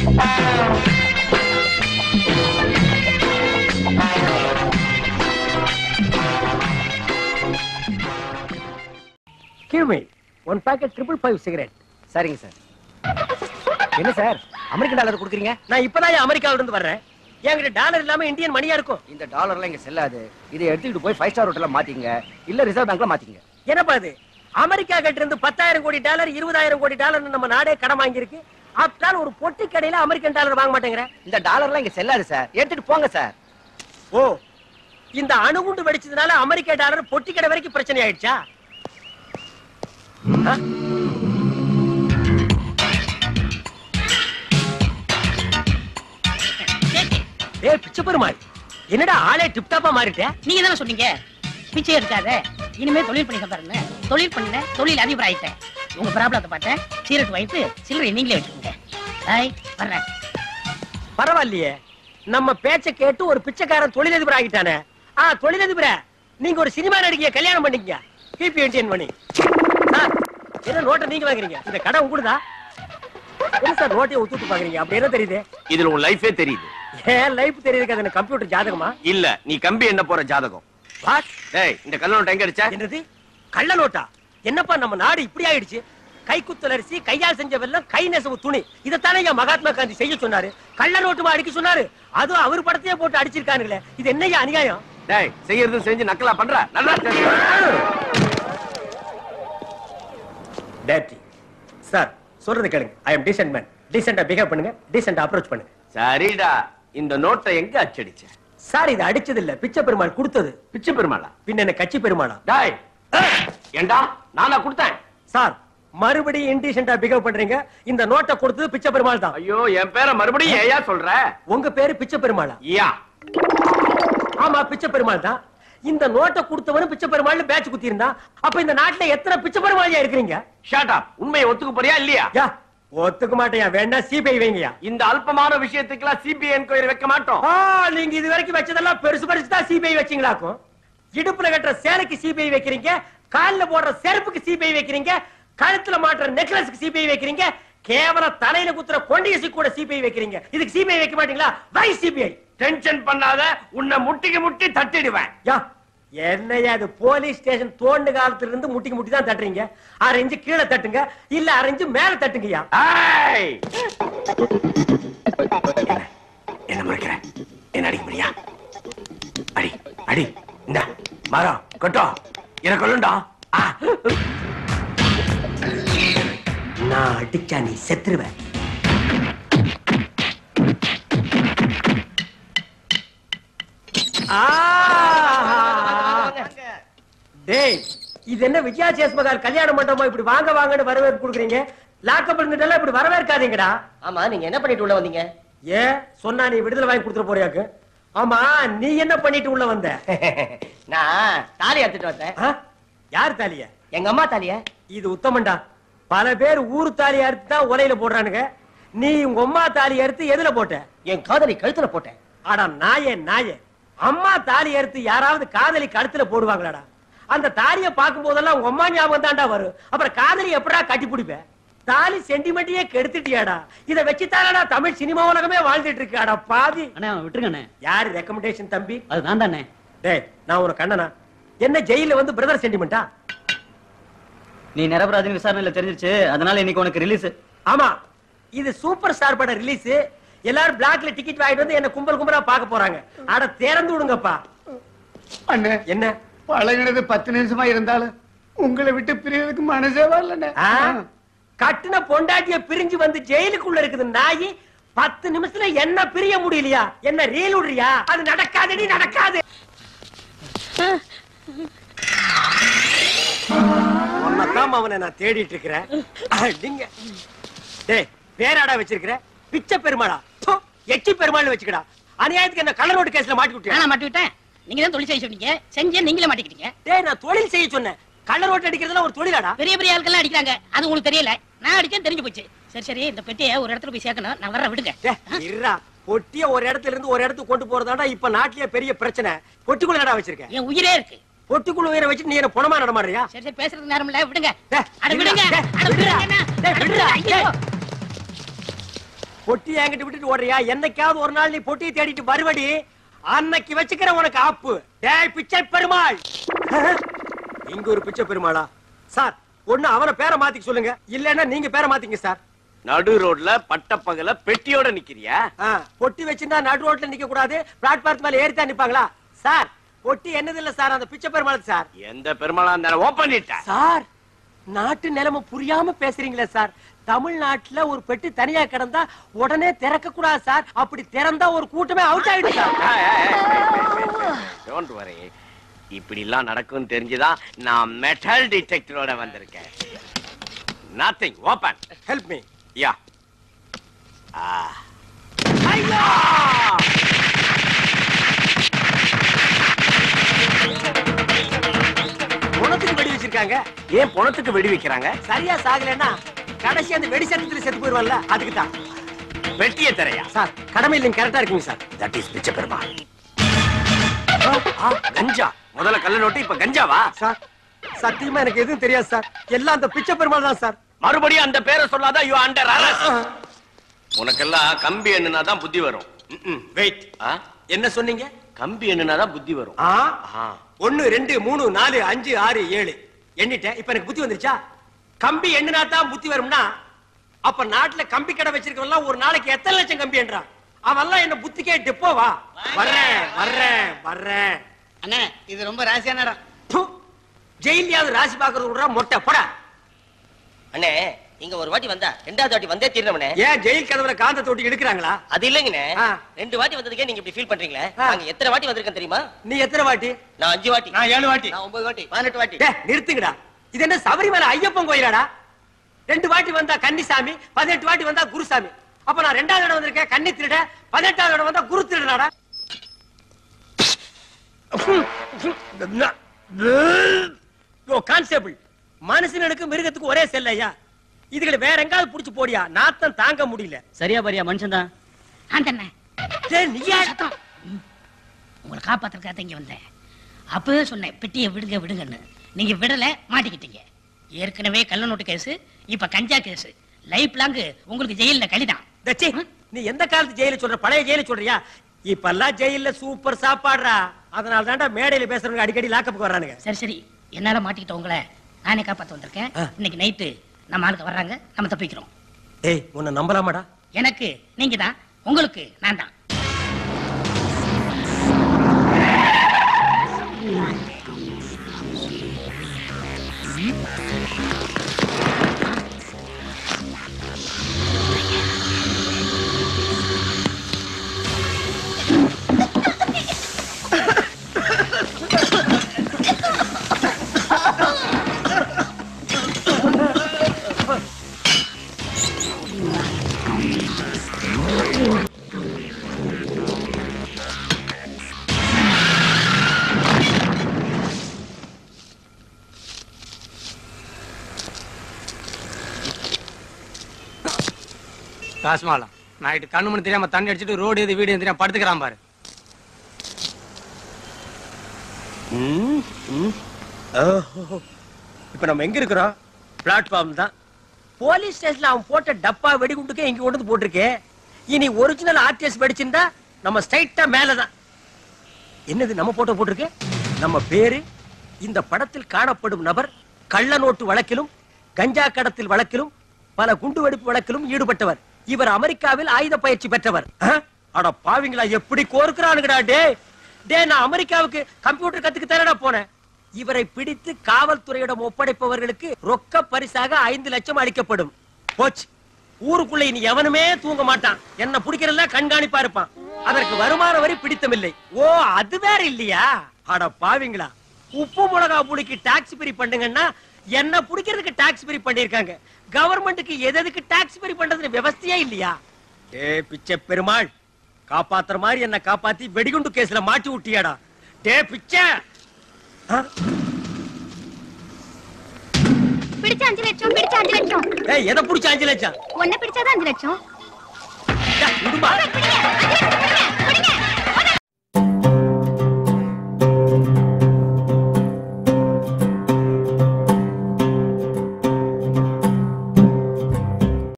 Give me one packet triple five cigarette சரிங்க sir என்ன sir American dollar கொடுக்குறீங்க நான் இப்பதான் அமெரிக்காவில இருந்து வர்றேன் என்கிட்ட டாலர் இல்லாம இந்தியன் மணியா இருக்கும் இந்த டாலர்லாம் இங்க செல்லாது இதை எடுத்துக்கிட்டு போய் ஃபைவ் ஸ்டார் ஹோட்டல்ல மாத்திங்க இல்ல ரிசர்வ் பேங்க்ல மாத்திங்க என்னப்பா இது அமெரிக்கா கிட்ட இருந்து பத்தாயிரம் கோடி டாலர் இருபதாயிரம் கோடி டாலர் நம்ம நாடே கடன் வாங்கியிருக்கு ஆப்டால் ஒரு பொட்டி கடையில அமெரிக்கன் டாலர் வாங்க மாட்டேங்கிற இந்த டாலர்லாம் இங்க செல்லாது சார் எடுத்துட்டு போங்க சார் ஓ இந்த அணுகுண்டு வெடிச்சதுனால அமெரிக்க டாலர் பொட்டி கடை வரைக்கும் பிரச்சனை ஆயிடுச்சா ஆ? டேய் பிச்சை பெருமாள் என்னடா ஆளே டிப் டாப்பா மாறிட்ட நீங்க தானே சொன்னீங்க பிச்சை எடுக்காத இனிமே தொழில் பண்ணி பாருங்க தொழில் பண்ண தொழில் அதிபர் ஆயிட்டேன் உங்க ப்ராப்ளத்தை பார்த்தேன் சீரட் வைத்து சில்லறை நீங்களே வச்சுக்கோங்க ஹாய் வர்றேன் பரவாயில்லையே நம்ம பேச்ச கேட்டு ஒரு பிச்சைக்காரன் தொழிலதிபர் ஆகிட்டானே ஆ தொழிலதிபர நீங்க ஒரு சினிமா நடிகைய கல்யாணம் பண்ணிக்கங்க பிபி என்டிஎன் பண்ணி சார் என்ன நோட்டை நீங்க வாங்குறீங்க இந்த கடை உங்களுதா என்ன சார் நோட்டையை ஒத்துட்டு பாக்குறீங்க அப்படி என்ன தெரியுது இதுல உன் லைஃபே தெரியுது ஏன் லைஃப் தெரியுது அது கம்ப்யூட்டர் ஜாதகமா இல்ல நீ கம்பி என்ன போற ஜாதகம் வாட் டேய் இந்த கல்லூரி எங்க அடிச்ச என்னது கள்ள நோட்டா என்னப்பா நம்ம நாடு இப்படி ஆயிடுச்சு கைக்குத்தல் அரிசி கையால் செஞ்ச வெல்லம் கை நெசவு துணி இதைத்தானே ஐயா மகாத்மா காந்தி செய்ய சொன்னாரு கள்ள நோட்டுமா அடிக்க சொன்னாரு அதுவும் அவர் படத்தையே போட்டு அடிச்சிருக்கானுங்களே இது என்னய்யா அநியாயம் டேய் செய்யறது செஞ்சு நக்கலா பண்ற நல்லா டேட்டி சார் சொல்றது கேளுங்க ஐ அம் டீசென்ட் மேன் டீசெண்டா பிஹேவ் பண்ணுங்க டீசெண்டா அப்ரோச் பண்ணுங்க சரிடா இந்த நோட்டை எங்க அச்சடிச்ச சார் இது அடிச்சது இல்ல பிச்சை பெருமாள் கொடுத்தது பிச்சு பெருமாளா பின்ன என்ன கட்சி பெருமாளா டேய் ஏண்டா நானா கொடுத்தேன் சார் மறுபடியும் இன்டீசெண்டா பிஹேவ் பண்றீங்க இந்த நோட்டை கொடுத்தது பிச்சை பெருமாள் தான் ஐயோ என் பேரை மறுபடியும் ஏயா சொல்ற உங்க பேரு பிச்சை பெருமாளா யா ஆமா பிச்சை பெருமாள் தான் இந்த நோட்டை கொடுத்தவனும் பிச்சை பெருமாள் பேட்ச் குத்தி இருந்தா அப்ப இந்த நாட்டுல எத்தனை பிச்சை பெருமாளியா இருக்கிறீங்க ஷட் அப் உண்மையை ஒத்துக்க போறியா இல்லையா யா ஒத்துக்க மாட்டேயா வேணா சிபிஐ வைங்கயா இந்த அல்பமான விஷயத்துக்கெல்லாம் சிபிஐ என்கொயரி வைக்க மாட்டோம் ஆ, நீங்க இது வரைக்கும் வச்சதெல்லாம் பெருசு பெருசு தான் சிபிஐ வச்சீங்களாக்கும் இடுப்புல கட்டுற சேலைக்கு சிபிஐ வைக்கிறீங்க கால்ல போடுற செருப்புக்கு சிபிஐ வைக்கிறீங்க கழுத்துல மாட்டுற நெக்லஸ்க்கு சிபிஐ வைக்கிறீங்க கேவல தலையில குத்துற கொண்டியசி கூட சிபிஐ வைக்கிறீங்க இதுக்கு சிபிஐ வைக்க மாட்டீங்களா வை சிபிஐ டென்ஷன் பண்ணாத உன்னை முட்டிக்கு முட்டி தட்டிடுவேன் யா என்னையா அது போலீஸ் ஸ்டேஷன் தோண்டு காலத்துல இருந்து முட்டிக்கு முட்டி தான் தட்டுறீங்க அரை இன்ச்சு கீழே தட்டுங்க இல்ல அரை இன்ச்சு மேல தட்டுங்கய்யா ஏய்! என்ன? என்ன முறைக்கிற என்ன அடிக்க முடியா அடி அடி இந்த மரம் கொட்டோ எனக்கு கொள்ளுண்டா ஆ. நான் அடிச்சா நீ செத்துருவ ஆஹா. டேய் இது என்ன விஜயா சேஸ்மகார் கல்யாண மண்டபமா இப்படி வாங்க வாங்கன்னு வரவேற்பு கொடுக்குறீங்க லாக்கப் இருந்துட்டெல்லாம் இப்படி வரவேற்காதீங்கடா ஆமா நீங்க என்ன பண்ணிட்டு உள்ள வந்தீங்க ஏன் சொன்னா நீ விடுதலை வாங்கி கொடுத்துட போறியாக்கு ஆமா நீ என்ன பண்ணிட்டு உள்ள வந்த நான் தாலி எடுத்துட்டு வந்தேன் ஆ? யார் தாலிய எங்க அம்மா தாலிய இது உத்தமண்டா பல பேர் ஊரு தாலி அறுத்து தான் உலையில போடுறானுங்க நீ உங்க அம்மா தாலி அறுத்து எதுல போட்ட என் காதலி கழுத்துல போட்டேன் அடா நாயே நாயே அம்மா தாலி அறுத்து யாராவது காதலி கழுத்துல போடுவாங்களாடா அந்த தாலிய பார்க்கும் போதெல்லாம் உங்க அம்மா ஞாபகம் தான்டா வரும் அப்புறம் காதலி எப்படா கட்டி பிடிப்ப தாலி சென்டிமெண்ட்டையே கெடுத்துட்டியாடா இத வச்சுதானடா தமிழ் சினிமா உலகமே வாழ்ந்துட்டு இருக்கு அடா பாவி அண்ணே அவன் விட்டுருங்க அண்ணே யாரு ரெக்கமெண்டேஷன் தம்பி அது நான் தானே டேய் நான் உனக்கு அண்ணனா என்ன ஜெயில வந்து பிரதர் சென்டிமெண்டா நீ நிரபராதின்னு விசாரணையில தெரிஞ்சிருச்சு அதனால இன்னைக்கு உனக்கு ரிலீஸ் ஆமா இது சூப்பர் ஸ்டார் பட ரிலீஸ் எல்லாரும் பிளாக்ல டிக்கெட் வாங்கிட்டு வந்து என்ன கும்பல் கும்பலா பார்க்க போறாங்க அட திறந்து விடுங்கப்பா அண்ணே என்ன பழகினது பத்து நிமிஷமா இருந்தாலும் உங்களை விட்டு பிரியறதுக்கு மனசே வரலண்ணே ஆ? கட்டுன பொண்டாட்டிய பிரிஞ்சு வந்து ஜெயிலுக்குள்ள இருக்குது நாயி பத்து நிமிஷத்துல என்ன பிரிய முடியலையா என்ன ரீல் விடுறியா அது நடக்காதடி நடக்காது உன்னதான் அவனை நான் தேடிட்டு இருக்கிறேன் அடிங்க டேய் பேராடா வச்சிருக்கிற பிச்சை பெருமாளா ப்பு, எச்சி பெருமாள்னு வச்சுக்கடா அநியாயத்துக்கு என்ன கள்ள நோட்டு கேஸ்ல மாட்டி விட்டியா நான் மாட்டி விட்டேன் நீங்க தான் தொழில் செய்ய சொன்னீங்க செஞ்சே நீங்களே மாட்டிக்கிட்டீங்க டேய் நான் தொழில் செய்ய சொன்னேன் கள்ள நோட்டு அடிக்கிறதுலாம் ஒரு தொழிலாடா பெரிய பெரிய ஆட்கள்லாம் அடிக்கிறாங்க அது உங்களுக்கு தெரியல நான் அடிச்சேன் தெரிஞ்சு போச்சு சரி சரி இந்த பெட்டியை ஒரு இடத்துல போய் சேர்க்கணும் நான் வர்றேன் விடுங்க டேய், இருடா பொட்டிய ஒரு இடத்துல இருந்து ஒரு இடத்துக்கு கொண்டு போறதாடா இப்ப நாட்டிலேயே பெரிய பிரச்சனை பொட்டிக்குள்ள என்னடா வச்சிருக்க என் உயிரே இருக்கு பொட்டிக்குள்ள உயிரை வச்சு நீ என்ன புணமா நடமாடுறியா சரி சரி பேசுறதுக்கு நேரம் இல்ல விடுங்க டேய், அட விடுடா, விடுங்க டேய், அட விடுடா, விடுங்க டேய், விடுடா, ஐயோ பொட்டி என்கிட்ட விட்டுட்டு ஓடுறியா என்னைக்காவது ஒரு நாள் நீ பொட்டியை தேடிட்டு வருவடி அன்னைக்கு வச்சுக்கிற உனக்கு ஆப்பு டேய் பிச்சை பெருமாள் இங்க ஒரு பிச்சை பெருமாளா சார் ஒண்ணு அவன பேரை மாத்திக்க சொல்லுங்க இல்லன்னா நீங்க பேரை மாத்திங்க சார் நடு ரோட்ல பட்டப்பகல பெட்டியோட நிக்கிறியா ஆ, பொட்டி வச்சிருந்தா நடு ரோட்ல நிக்க கூடாது பிளாட்பார்த் மேல ஏறித்தான் நிப்பாங்களா சார் பொட்டி என்னது இல்ல சார் அந்த பிச்சை பெருமாள் சார் எந்த பெருமாளா இருந்தாலும் ஓபன் பண்ணிட்ட சார் நாட்டு நிலைமை புரியாம பேசுறீங்களே சார் தமிழ்நாட்டுல ஒரு பெட்டி தனியா கிடந்தா உடனே திறக்க கூடாது சார் அப்படி திறந்தா ஒரு கூட்டமே அவுட் ஆயிடும் சார் டோன்ட் வரி இப்படி எல்லாம் நடக்கும்னு தெரிஞ்சுதான் நான் மெட்டல் டிடெக்டரோட வந்திருக்கேன் நத்திங் ஓபன் ஹெல்ப் மீ யா ஐயா குணத்துக்கு வெடி வச்சிருக்காங்க ஏன் பணத்துக்கு வெடி வைக்கிறாங்க சரியா சாகலைன்னா கடைசி அந்த வெடி சத்தத்துல செத்து போயிருவல்ல அதுக்கு தான் வெட்டிய தரையா சார் கடமையில் நீங்க கரெக்டா இருக்கீங்க சார் தட் இஸ் பிச்சை பெருமாள் ஆ, கஞ்சா முதல்ல கள்ள நோட்டு இப்ப கஞ்சாவா சார் சத்தியமா எனக்கு எதுவும் தெரியாது சார் எல்லாம் அந்த பிச்சை பெருமாள் தான் சார் மறுபடியும் அந்த பேரை சொல்லாத யூ அண்டர் அரஸ்ட் உனக்கெல்லாம் கம்பி எண்ணுனா தான் புத்தி வரும் வெயிட் ஆ? என்ன சொன்னீங்க கம்பி எண்ணுனா தான் புத்தி வரும் ஆ ஆ. ஒன்னு ரெண்டு மூணு நாலு அஞ்சு ஆறு ஏழு எண்ணிட்டேன் இப்ப எனக்கு புத்தி வந்துருச்சா கம்பி எண்ணினா தான் புத்தி வரும்னா அப்ப நாட்டுல கம்பி கடை வச்சிருக்கவன் ஒரு நாளைக்கு எத்தனை லட்சம் கம்பி என்றான் அவன்லாம் என்ன புத்திக்கே டெப்போவா வர்றேன் வர்றேன் வர்றேன் அண்ணே இது ரொம்ப ராசியான இடம் ப்பு. ஜெயிலியாவது ராசி பாக்குறது விடுறா மொட்டை போடா அண்ணே இங்க ஒரு வாட்டி வந்தா ரெண்டாவது வாட்டி வந்தே தீரணும்ண்ணே ஏன் ஜெயில் கதவுல காந்த தொட்டி எடுக்கிறாங்களா அது இல்லைங்கண்ணே ஆ. ரெண்டு வாட்டி வந்ததுக்கே நீங்க இப்படி ஃபீல் பண்றீங்களே ஆ. நாங்க எத்தனை வாட்டி வந்திருக்கேன் தெரியுமா நீ எத்தனை வாட்டி நான் அஞ்சு வாட்டி நான் ஏழு வாட்டி நான் ஒன்பது வாட்டி பதினெட்டு வாட்டி டேய், நிறுத்துங்கடா இது என்ன சபரிமலை ஐயப்பன் கோயிலாடா ரெண்டு வாட்டி வந்தா கன்னிசாமி பதினெட்டு வாட்டி வந்தா குருசாமி அப்ப நான் ரெண்டாவது இடம் வந்திருக்கேன் கன்னி திருட பதினெட்டாவது இடம் வந்தா குரு திருடனாடா கான்ஸ்டபிள் மனுஷனுக்கு மிருகத்துக்கு ஒரே செல்ல ஐயா இதுகளை வேற எங்காவது புடிச்சு போடியா நாத்தம் தாங்க முடியல சரியா பாரியா மனுஷன் தான் நான் தானே டேய், நீயா சத்தம். ம். உங்களை காப்பாத்துறதுக்காக இங்க வந்தேன் அப்பவே சொன்னேன் பெட்டியை விடுங்க விடுங்கன்னு நீங்க விடல மாட்டிக்கிட்டீங்க ஏற்கனவே கள்ள நோட்டு கேஸ் இப்ப கஞ்சா கேஸ் லைஃப் லாங் உங்களுக்கு ஜெயில்ல கழிதான் தச்சி, நீ எந்த காலத்து ஜெயில சொல்ற பழைய ஜெயில சொல்றியா இப்பெல்லாம் ஜெயில்ல சூப்பர் சாப்பாடுறா அதனால தான்டா மேடையில பேசுறவங்க அடிக்கடி லாக்கப்புக்கு வர்றானுங்க சரி சரி என்னால மாட்டிக்கிட்ட உங்களை நானே காப்பாத்த வந்திருக்கேன் ஆ. இன்னைக்கு நைட்டு நம்ம ஆளுக்கு வர்றாங்க நம்ம தப்பிக்கிறோம் ஏய் உன்னை நம்பலாமாடா எனக்கு நீங்க தான் உங்களுக்கு நான் தான் காசுமாலாம் நைட்டு கண்ணு மணி தெரியாம தண்ணி அடிச்சிட்டு ரோடு எது வீடு எது தெரியாம படுத்துக்கிறான் பாரு ம், ம். ஓஹோ. இப்ப நம்ம எங்க இருக்கிறோம் பிளாட்ஃபார்ம் தான் போலீஸ் ஸ்டேஷன்ல அவன் போட்ட டப்பா வெடிகுண்டுக்கே இங்க கொண்டு வந்து போட்டிருக்கே இனி ஒரிஜினல் ஆர்டிஎஸ் வெடிச்சிருந்தா நம்ம ஸ்ட்ரைட்டா மேலதான் என்னது நம்ம போட்டோ போட்டிருக்கு நம்ம பேரு இந்த படத்தில் காணப்படும் நபர் கள்ள நோட்டு வழக்கிலும் கஞ்சா கடத்தல் வழக்கிலும் பல குண்டு வெடிப்பு வழக்கிலும் ஈடுபட்டவர் இவர் அமெரிக்காவில் ஆயுத பயிற்சி பெற்றவர் ஆ? அட பாவிங்களா எப்படி கோருக்கிறானுங்கடா டே டே நான் அமெரிக்காவுக்கு கம்ப்யூட்டர் கத்துக்கு தானடா போனேன் இவரை பிடித்து காவல்துறையிடம் ஒப்படைப்பவர்களுக்கு ரொக்க பரிசாக ஐந்து லட்சம் அளிக்கப்படும் போச்சு ஊருக்குள்ள இனி எவனுமே தூங்க மாட்டான் என்ன பிடிக்கிறதா கண்காணிப்பா இருப்பான் அதற்கு வருமான வரி பிடித்தமில்லை ஓ அது வேற இல்லையா அட பாவிங்களா உப்பு மிளகா புளிக்கு டாக்ஸ் பிரி பண்ணுங்கன்னா என்ன பிடிக்கிறதுக்கு டாக்ஸ் பிரி பண்ணிருக்காங்க கவர்மெண்ட்டுக்கு எது எதுக்கு டாக்ஸ் பிரி பண்றதுன்னு விவஸ்தையே இல்லையா ஏ பிச்சை பெருமாள் காப்பாத்துற மாதிரி என்ன காப்பாத்தி வெடிகுண்டு கேஸ்ல மாட்டி விட்டியாடா டே பிச்சை ஆ? பிடிச்ச அஞ்சு லட்சம் பிடிச்ச அஞ்சு லட்சம் ஏய் எதை புடிச்ச அஞ்சு லட்சம் ஒன்ன பிடிச்சாதான் அஞ்சு லட்சம் டேய், விடுமா பிடிங்க, அஞ்சு லட்சம்